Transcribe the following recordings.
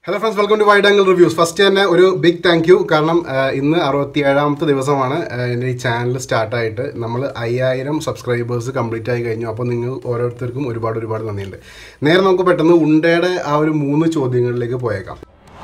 hello friends welcome to wide angle reviews first തന്നെ ഒരു big thank you കാരണം ആ, ഇന്ന് അറുപത്തി ഏഴാമത്തെ ദിവസമാണ് ആ, എൻ്റെ ഈ ചാനൽ സ്റ്റാർട്ടായിട്ട് നമ്മൾ അയ്യായിരം സബ്സ്ക്രൈബേഴ്സ് കംപ്ലീറ്റ് ആയി കഴിഞ്ഞു അപ്പോൾ നിങ്ങൾ ഓരോരുത്തർക്കും ഒരുപാട് ഒരുപാട് നന്ദിയുണ്ട് നേരെ നമുക്ക് പെട്ടെന്ന് ഉണ്ടയുടെ ആ ഒരു മൂന്ന് ചോദ്യങ്ങളിലേക്ക് പോയേക്കാം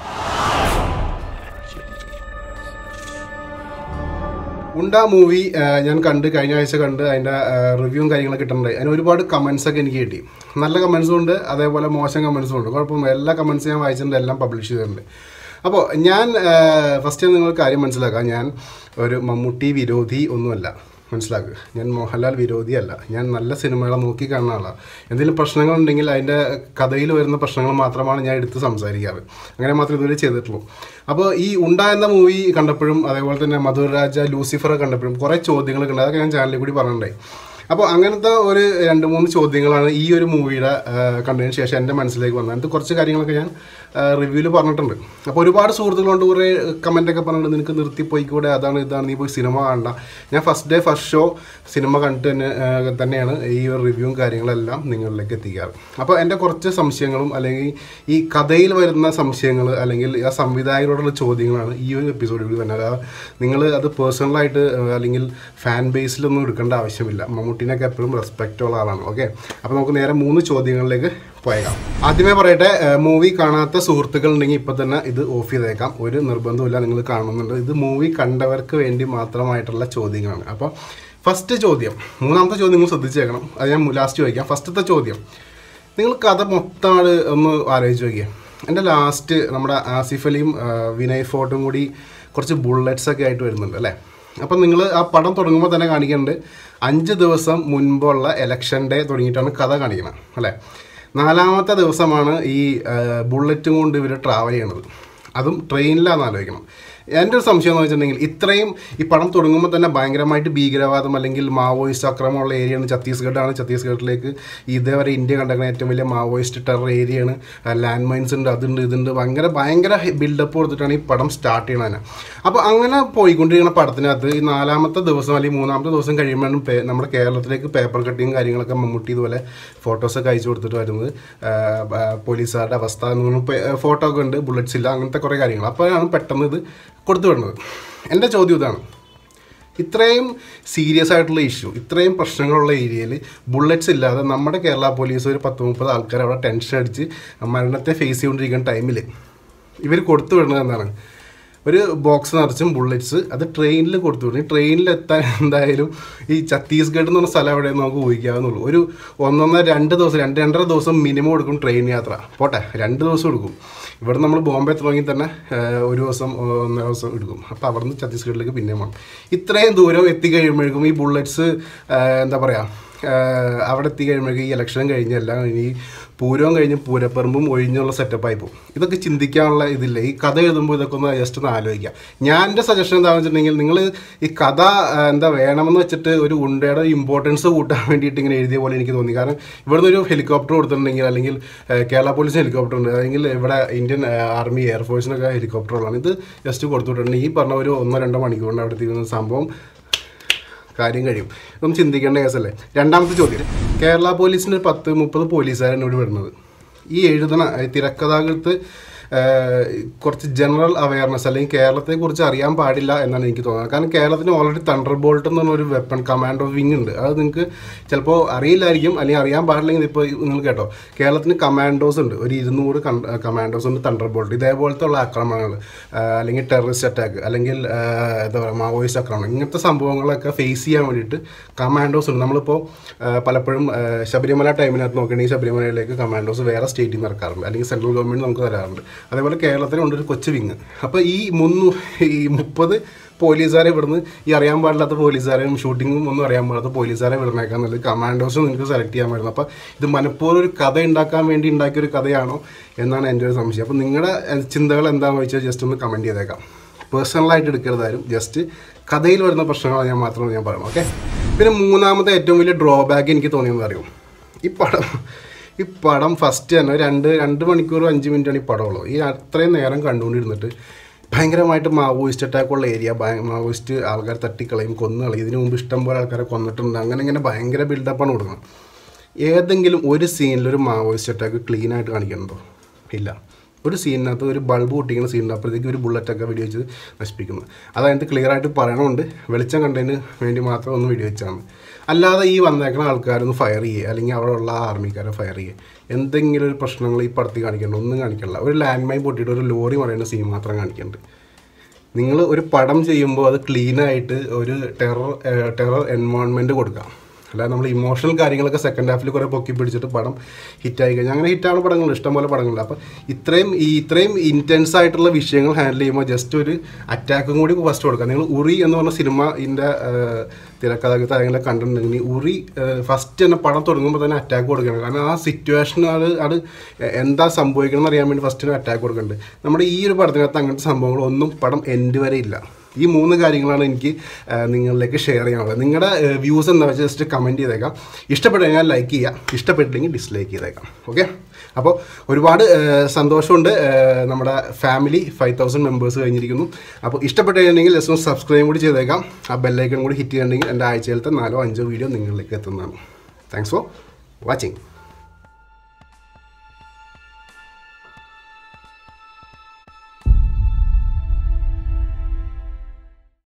ഉണ്ട മൂവി ഞാൻ കണ്ട് കഴിഞ്ഞ ആഴ്ച കണ്ട് അതിൻ്റെ റിവ്യൂവും കാര്യങ്ങളൊക്കെ കിട്ടുന്നുണ്ട് അതിന് ഒരുപാട് കമൻസ് ഒക്കെ എനിക്ക് കിട്ടി നല്ല കമൻസും ഉണ്ട് അതേപോലെ മോശം കമൻസും ഉണ്ട് കുഴപ്പമൊന്നും എല്ലാ കമൻസും ഞാൻ വായിച്ചിട്ടുണ്ട് എല്ലാം പബ്ലിഷ് ചെയ്തിട്ടുണ്ട് അപ്പോൾ ഞാൻ ഫസ്റ്റ് നിങ്ങൾ കാര്യം മനസ്സിലാക്കാം ഞാൻ ഒരു മമ്മൂട്ടി വിരോധി ഒന്നുമല്ല മനസ്സിലാക്കുക ഞാൻ മോഹൻലാൽ വിരോധിയല്ല ഞാൻ നല്ല സിനിമകളെ നോക്കി കാണുന്ന ആളാണ് എന്തെങ്കിലും പ്രശ്നങ്ങളുണ്ടെങ്കിൽ അതിൻ്റെ കഥയിൽ വരുന്ന പ്രശ്നങ്ങൾ മാത്രമാണ് ഞാൻ എടുത്ത് സംസാരിക്കാറ് അങ്ങനെ മാത്രമേ ഇതുവരെ ചെയ്തിട്ടുള്ളൂ അപ്പോൾ ഈ ഉണ്ട എന്ന മൂവി കണ്ടപ്പോഴും അതേപോലെ തന്നെ മധുര രാജ ലൂസിഫർ കണ്ടപ്പോഴും കുറേ ചോദ്യങ്ങളൊക്കെ ഉണ്ട് അതൊക്കെ ഞാൻ ചാനലിൽ കൂടി പറഞ്ഞിട്ടുണ്ടായി അപ്പോൾ അങ്ങനത്തെ ഒരു രണ്ട് മൂന്ന് ചോദ്യങ്ങളാണ് ഈ ഒരു മൂവിയുടെ കണ്ടതിന് ശേഷം എൻ്റെ മനസ്സിലേക്ക് വന്നത് അതിനകത്ത് കുറച്ച് കാര്യങ്ങളൊക്കെ ഞാൻ റിവ്യൂവിൽ പറഞ്ഞിട്ടുണ്ട് അപ്പോൾ ഒരുപാട് സുഹൃത്തുക്കളുണ്ട് കുറേ കമൻ്റൊക്കെ പറഞ്ഞിട്ട് നിനക്ക് നിർത്തി പോയിക്കൂടെ അതാണ് ഇതാണ് നീ പോയി സിനിമ കാണണ്ട ഞാൻ first day first show cinema കണ്ടിട്ട് തന്നെ ആ, തന്നെയാണ് ഈ ഒരു റിവ്യൂവും കാര്യങ്ങളെല്ലാം നിങ്ങളിലേക്ക് എത്തിക്കാറ് അപ്പോൾ എൻ്റെ കുറച്ച് സംശയങ്ങളും അല്ലെങ്കിൽ ഈ കഥയിൽ വരുന്ന സംശയങ്ങൾ അല്ലെങ്കിൽ ആ സംവിധായകരോടുള്ള ചോദ്യങ്ങളാണ് ഈ ഒരു എപ്പിസോഡിൽ കൂടി തന്നെ അതായത് നിങ്ങൾ അത് പേഴ്സണലായിട്ട് അല്ലെങ്കിൽ ഫാൻ ബേസിലൊന്നും എടുക്കേണ്ട ആവശ്യമില്ല മമ്മൂട്ടിനൊക്കെ എപ്പോഴും റെസ്പെക്റ്റ് ഉള്ള ആളാണ് ഓക്കെ അപ്പോൾ നമുക്ക് നേരെ മൂന്ന് ചോദ്യങ്ങളിലേക്ക് പോയേക്കാം ആദ്യമേ പറയട്ടെ മൂവി കാണാത്ത സുഹൃത്തുക്കൾ ഉണ്ടെങ്കിൽ ഇപ്പം തന്നെ ഇത് ഓഫ് ചെയ്തേക്കാം ഒരു നിർബന്ധമില്ല നിങ്ങൾ കാണുന്നുണ്ട് ഇത് മൂവി കണ്ടവർക്ക് വേണ്ടി മാത്രമായിട്ടുള്ള ചോദ്യങ്ങളാണ് അപ്പോൾ ഫസ്റ്റ് ചോദ്യം മൂന്നാമത്തെ ചോദ്യം നിങ്ങൾ ശ്രദ്ധിച്ചേക്കണം അത് ഞാൻ ലാസ്റ്റ് ചോദിക്കാം ഫസ്റ്റത്തെ ചോദ്യം നിങ്ങൾ കഥ മൊത്തമാണ് ഒന്ന് ആലോചിച്ച് നോക്കിയേ എൻ്റെ ലാസ്റ്റ് നമ്മുടെ ആസിഫ് അലിയും ആ, വിനയ് ഫോർട്ടും കൂടി കുറച്ച് ബുള്ളറ്റ്സ് ഒക്കെ ആയിട്ട് വരുന്നുണ്ട് അല്ലേ അപ്പം നിങ്ങൾ ആ പടം തുടങ്ങുമ്പോൾ തന്നെ കാണിക്കുന്നുണ്ട് അഞ്ച് ദിവസം മുൻപുള്ള എലക്ഷൻ ഡേ തുടങ്ങിയിട്ടാണ് കഥ കാണിക്കുന്നത് അല്ലേ നാലാമത്തെ ദിവസമാണ് ഈ ആ, ബുള്ളറ്റും കൊണ്ട് ഇവർ ട്രാവൽ ചെയ്യണത് അതും ട്രെയിനിലാണെന്ന് ആലോചിക്കണം എൻ്റെ ഒരു സംശയം എന്ന് വെച്ചിട്ടുണ്ടെങ്കിൽ ഇത്രയും ഈ പടം തുടങ്ങുമ്പോൾ തന്നെ ഭയങ്കരമായിട്ട് ഭീകരവാദം അല്ലെങ്കിൽ മാവോയിസ്റ്റ് അക്രമമുള്ള ഏരിയയാണ് ഛത്തീസ്ഗഡാണ് ഛത്തീസ്ഗഡിലേക്ക് ഇതേവരെ ഇന്ത്യ കണ്ടേക്കുന്ന ഏറ്റവും വലിയ മാവോയിസ്റ്റ് ടെറർ ഏരിയയാണ് ലാൻഡ് മൈൻസ് ഉണ്ട് അതുണ്ട് ഇതുണ്ട് ഭയങ്കര ഭയങ്കര ബിൽഡപ്പ് കൊടുത്തിട്ടാണ് ഈ പടം സ്റ്റാർട്ട് ചെയ്യണത് അപ്പോൾ അങ്ങനെ പോയിക്കൊണ്ടിരിക്കുന്ന പടത്തിനകത്ത് ഈ നാലാമത്തെ ദിവസം അല്ലെങ്കിൽ മൂന്നാമത്തെ ദിവസം കഴിയുമ്പോഴാണ് പേ- നമ്മുടെ കേരളത്തിലേക്ക് പേപ്പർ കട്ടിങ് കാര്യങ്ങളൊക്കെ മമ്മൂട്ടി ഇതുപോലെ ഫോട്ടോസൊക്കെ അയച്ചു കൊടുത്തിട്ട് വരുന്നത് ആ, ആ, പോലീസുകാരുടെ അവസ്ഥ എന്ന് പറഞ്ഞാൽ ഫോട്ടോ ഒക്കെ ഉണ്ട് ബുള്ളറ്റ്സ് ഇല്ല അങ്ങനത്തെ കുറേ കാര്യങ്ങൾ അപ്പോഴാണ് പെട്ടെന്ന് ഇത് കൊടുത്തു വിടുന്നത് എൻ്റെ ചോദ്യം ഇതാണ് ഇത്രയും സീരിയസ് ആയിട്ടുള്ള ഇഷ്യൂ ഇത്രയും പ്രശ്നങ്ങളുള്ള ഏരിയയിൽ ബുള്ളറ്റ്സ് ഇല്ലാതെ നമ്മുടെ കേരള പോലീസ് ഒരു പത്ത് മുപ്പത് ആൾക്കാർ അവിടെ ടെൻഷൻ അടിച്ച് മരണത്തെ ഫേസ് ചെയ്തുകൊണ്ടിരിക്കുന്ന ടൈമിൽ ഇവർ കൊടുത്തു വിടുന്നത് എന്താണ് ഒരു ബോക്സ് നിറച്ചും ബുള്ളറ്റ്സ് അത് ട്രെയിനിൽ കൊടുത്തു വിടും ട്രെയിനിൽ എത്താൻ എന്തായാലും ഈ ഛത്തീസ്ഗഡ് എന്ന് പറഞ്ഞ സ്ഥലം എവിടെയെന്ന് നമുക്ക് ഊഹിക്കാവുന്നുള്ളൂ ഒരു ഒന്നൊന്നര രണ്ട് ദിവസം രണ്ട് രണ്ടര ദിവസം മിനിമം എടുക്കും ട്രെയിൻ യാത്ര പോട്ടെ രണ്ട് ദിവസം എടുക്കും ഇവിടെ നമ്മൾ ബോംബെ തുടങ്ങി തന്നെ ആ, ഒരു ദിവസം ആ, ഒന്നര ദിവസം എടുക്കും അപ്പോൾ അവിടെ നിന്ന് ഛത്തീസ്ഗഡിലേക്ക് പിന്നെയും പോകണം ഇത്രയും ദൂരം എത്തിക്കഴിയുമ്പോഴേക്കും ഈ ബുള്ളറ്റ്സ് എന്താ പറയുക ആഹ് അവിടെ എത്തി കഴിയുമ്പോഴേക്കും ഈ ഇലക്ഷൻ കഴിഞ്ഞെല്ലാം ഇനി പൂരവും കഴിഞ്ഞ് പൂരപ്പറമ്പും ഒഴിഞ്ഞുള്ള സെറ്റപ്പായി പോകും ഇതൊക്കെ ചിന്തിക്കാനുള്ള ഇതില്ല ഈ കഥ എഴുതുമ്പോൾ ഇതൊക്കെ ഒന്ന് ജസ്റ്റ് ഒന്ന് ആലോചിക്കാം ഞാൻ എൻ്റെ സജഷൻ എന്താണെന്ന് വെച്ചിട്ടുണ്ടെങ്കിൽ നിങ്ങൾ ഈ കഥ ആഹ് എന്താ വേണമെന്ന് വെച്ചിട്ട് ഒരു ഉണ്ടയുടെ ഇമ്പോർട്ടൻസ് കൂട്ടാൻ വേണ്ടിയിട്ട് ഇങ്ങനെ എഴുതിയ പോലെ എനിക്ക് തോന്നി കാരണം ഇവിടുന്ന് ഒരു ഹെലികോപ്റ്റർ കൊടുത്തിട്ടുണ്ടെങ്കിൽ അല്ലെങ്കിൽ ആഹ് കേരള പോലീസിന് ഹെലികോപ്റ്റർ ഉണ്ട് അല്ലെങ്കിൽ ഇവിടെ ഇന്ത്യൻ ആർമി എയർഫോഴ്സിനൊക്കെ ഹെലികോപ്റ്ററുകളാണ് ഇത് ജസ്റ്റ് കൊടുത്തുവിട്ടിട്ടുണ്ടെങ്കിൽ ഈ പറഞ്ഞ ഒരു ഒന്നോ രണ്ടോ മണിക്കൂർ കൊണ്ട് അവിടെ തീരുന്ന സംഭവം കാര്യം കഴിയും ഇതൊന്നും ചിന്തിക്കേണ്ട കേസല്ലേ രണ്ടാമത്തെ ചോദ്യം കേരള പോലീസിൻ്റെ ഒരു പത്ത് മുപ്പത് പോലീസുകാരാണ് ഇവിടെ വരുന്നത് ഈ എഴുതണ ഈ തിരക്കഥാകൃത്ത് ഏഹ്, കുറച്ച് ജനറൽ അവയർനെസ് അല്ലെങ്കിൽ കേരളത്തെക്കുറിച്ച് അറിയാൻ പാടില്ല എന്നാണ് എനിക്ക് തോന്നുന്നത് കാരണം കേരളത്തിന് ഓൾറെഡി തണ്ടർ ബോൾട്ട് എന്ന് പറഞ്ഞ ഒരു വെപ്പൺ കമാൻഡോ വിങ് ഉണ്ട് അത് നിങ്ങൾക്ക് ചിലപ്പോൾ അറിയില്ലായിരിക്കും അല്ലെങ്കിൽ അറിയാൻ പാടില്ലെങ്കിൽ ഇപ്പോൾ നിങ്ങൾ കേട്ടോ കേരളത്തിന് കമാൻഡോസ് ഉണ്ട് ഒരു ഇരുന്നൂറ് കമാൻഡോസ് ഉണ്ട് തണ്ടർ ബോൾട്ട് ഇതേപോലത്തെ ഉള്ള ആക്രമണങ്ങൾ അല്ലെങ്കിൽ ടെററിസ്റ്റ് അറ്റാക്ക് അല്ലെങ്കിൽ ആ, എന്താ പറയുക മാവോയിസ്റ്റ് ആക്രമണം ഇങ്ങനത്തെ സംഭവങ്ങളൊക്കെ ഫേസ് ചെയ്യാൻ വേണ്ടിയിട്ട് കമാൻഡോസ് ഉണ്ട് നമ്മളിപ്പോൾ ആ, പലപ്പോഴും ആ, ശബരിമല ടൈമിനകത്ത് നോക്കുകയാണെങ്കിൽ ശബരിമലയിലേക്ക് കമാൻഡോസ് വേറെ സ്റ്റേറ്റിൽ നിന്ന് ഇറക്കാറുണ്ട് അല്ലെങ്കിൽ സെൻട്രൽ ഗവൺമെൻറ് നമുക്ക് തരാറുണ്ട് അതേപോലെ കേരളത്തിലുണ്ട് ഒരു കൊച്ചു വിങ് അപ്പോൾ ഈ മുന്നൂ ഈ മുപ്പത് പോലീസുകാരെ ഇവിടുന്ന് ഈ അറിയാൻ പാടില്ലാത്ത പോലീസുകാരെയും ഷൂട്ടിങ്ങും ഒന്നും അറിയാൻ പാടില്ലാത്ത പോലീസുകാരെ വിടുന്നേക്കാൻ നല്ലത് കമാൻഡോസ് നിങ്ങൾക്ക് സെലക്ട് ചെയ്യാൻ പറ്റുന്നത് അപ്പോൾ ഇത് മനഃപൂർവ്വം ഒരു കഥ ഉണ്ടാക്കാൻ വേണ്ടി ഉണ്ടാക്കിയ ഒരു കഥയാണോ എന്നാണ് എൻ്റെ ഒരു സംശയം അപ്പോൾ നിങ്ങളുടെ അഹ്, ചിന്തകൾ എന്താണെന്ന് വെച്ചാൽ ജസ്റ്റ് ഒന്ന് കമൻറ്റ് ചെയ്തേക്കാം പേഴ്സണലായിട്ട് എടുക്കരുതാരും ജസ്റ്റ് കഥയിൽ വരുന്ന പ്രശ്നങ്ങൾ ഞാൻ മാത്രമേ ഞാൻ പറയാം ഓക്കെ പിന്നെ മൂന്നാമത്തെ ഏറ്റവും വലിയ ഡ്രോബാക്ക് എനിക്ക് തോന്നിയെന്ന് അറിയും ഈ പടം ഈ പടം ഫസ്റ്റ് തന്നെ ഒരു രണ്ട് രണ്ട് മണിക്കൂർ അഞ്ച് മിനിറ്റാണ് ഈ പടമുള്ളൂ ഈ അത്രയും നേരം കണ്ടുകൊണ്ടിരുന്നിട്ട് ഭയങ്കരമായിട്ട് മാവോയിസ്റ്റ് അറ്റാക്കുള്ള ഏരിയ മാവോയിസ്റ്റ് ആൾക്കാർ തട്ടിക്കളയും കൊന്നുകളയും ഇതിനു മുമ്പ് ഇഷ്ടം പോലെ ആൾക്കാരെ കൊന്നിട്ടുണ്ട് അങ്ങനെ ഇങ്ങനെ ഭയങ്കര ബിൽഡപ്പാണ് കൊടുക്കുന്നത് ഏതെങ്കിലും ഒരു സീനിൽ ഒരു മാവോയിസ്റ്റ് അറ്റാക്ക് ക്ലീൻ ആയിട്ട് കാണിക്കുന്നുണ്ടോ ഇല്ല ഒരു സീനിനകത്ത് ഒരു ബൾബ് പൊട്ടിക്കുന്ന സീനുണ്ട് അപ്പോഴത്തേക്ക് ഒരു ബുള്ളറ്റൊക്കെ വെടി വെച്ച് നശിപ്പിക്കുന്നു അതതിനകത്ത് ക്ലിയർ ആയിട്ട് പറയണമുണ്ട് വെളിച്ചം കണ്ടതിന് വേണ്ടി മാത്രം ഒന്ന് വെടി വെച്ചാണ് അല്ലാതെ ഈ വന്നേക്കുന്ന ആൾക്കാരൊന്ന് ഫയർ ചെയ്യുക അല്ലെങ്കിൽ അവിടെ ഉള്ള ആർമിക്കാരെ ഫയർ ചെയ്യുക എന്തെങ്കിലും ഒരു പ്രശ്നങ്ങൾ ഈ പടത്തിൽ കാണിക്കണ്ട ഒന്നും കാണിക്കണ്ട ഒരു ലാൻഡ് മൈൻ പൊട്ടിയിട്ട് ഒരു ലോറി മറയുന്ന സീൻ മാത്രം കാണിക്കുന്നുണ്ട് നിങ്ങൾ ഒരു പടം ചെയ്യുമ്പോൾ അത് ക്ലീനായിട്ട് ഒരു ടെറർ ടെറർ എൻവയോൺമെൻറ്റ് കൊടുക്കാം അല്ലാതെ നമ്മൾ ഇമോഷണൽ കാര്യങ്ങളൊക്കെ സെക്കൻഡ് ഹാഫിൽ കുറേ പൊക്കി പിടിച്ചിട്ട് പടം ഹിറ്റായി കഴിഞ്ഞാൽ അങ്ങനെ ഹിറ്റാണ് പടങ്ങൾ ഇഷ്ടംപോലെ പടങ്ങളുണ്ട് അപ്പോൾ ഇത്രയും ഈ ഇത്രയും ഇൻറ്റൻസ് ആയിട്ടുള്ള വിഷയങ്ങൾ ഹാൻഡിൽ ചെയ്യുമ്പോൾ ജസ്റ്റ് ഒരു അറ്റാക്കും കൂടി ഫസ്റ്റ് കൊടുക്കാം നിങ്ങൾ ഉറി എന്ന് പറഞ്ഞ സിനിമ ഇതിൻ്റെ തിരക്കഥാകൃത്ത് ആരെങ്കിലും കണ്ടിട്ടുണ്ടെങ്കിൽ ഉറി ഫസ്റ്റ് തന്നെ പടം തുടങ്ങുമ്പോൾ തന്നെ അറ്റാക്ക് കൊടുക്കണം കാരണം ആ സിറ്റുവേഷൻ അത് അത് എന്താ സംഭവിക്കണം എന്ന് അറിയാൻ വേണ്ടി ഫസ്റ്റ് അറ്റാക്ക് കൊടുക്കുന്നുണ്ട് നമ്മുടെ ഈ ഒരു പടത്തിനകത്ത് അങ്ങനത്തെ സംഭവങ്ങളൊന്നും പടം എൻഡ് വരെ ഇല്ല ഈ മൂന്ന് കാര്യങ്ങളാണ് എനിക്ക് ആ, നിങ്ങളിലേക്ക് ഷെയർ ചെയ്യാനുള്ളത് നിങ്ങളുടെ വ്യൂസ് എന്താ വെച്ചാൽ ജസ്റ്റ് കമൻറ്റ് ചെയ്തേക്കാം ഇഷ്ടപ്പെട്ടു കഴിഞ്ഞാൽ ലൈക്ക് ചെയ്യുക ഇഷ്ടപ്പെട്ടില്ലെങ്കിൽ ഡിസ്ലൈക്ക് ചെയ്തേക്കാം ഓക്കെ അപ്പോൾ ഒരുപാട് ആ, സന്തോഷമുണ്ട് ആ, നമ്മുടെ ഫാമിലി ഫൈവ് തൗസൻഡ് മെമ്പേഴ്സ് കഴിഞ്ഞിരിക്കുന്നു അപ്പോൾ ഇഷ്ടപ്പെട്ട് കഴിഞ്ഞിട്ടുണ്ടെങ്കിൽ ജസ്റ്റ് ഒന്ന് സബ്സ്ക്രൈബ് കൂടി ചെയ്തേക്കാം ആ ബെല്ലൈക്കൺ കൂടി ഹിറ്റ് ചെയ്തിട്ടുണ്ടെങ്കിൽ എൻ്റെ ആഴ്ചയിലത്തെ നാലോ അഞ്ചോ വീഡിയോ നിങ്ങളിലേക്ക് എത്തുന്നതാണ് താങ്ക്സ് ഫോർ വാച്ചിങ്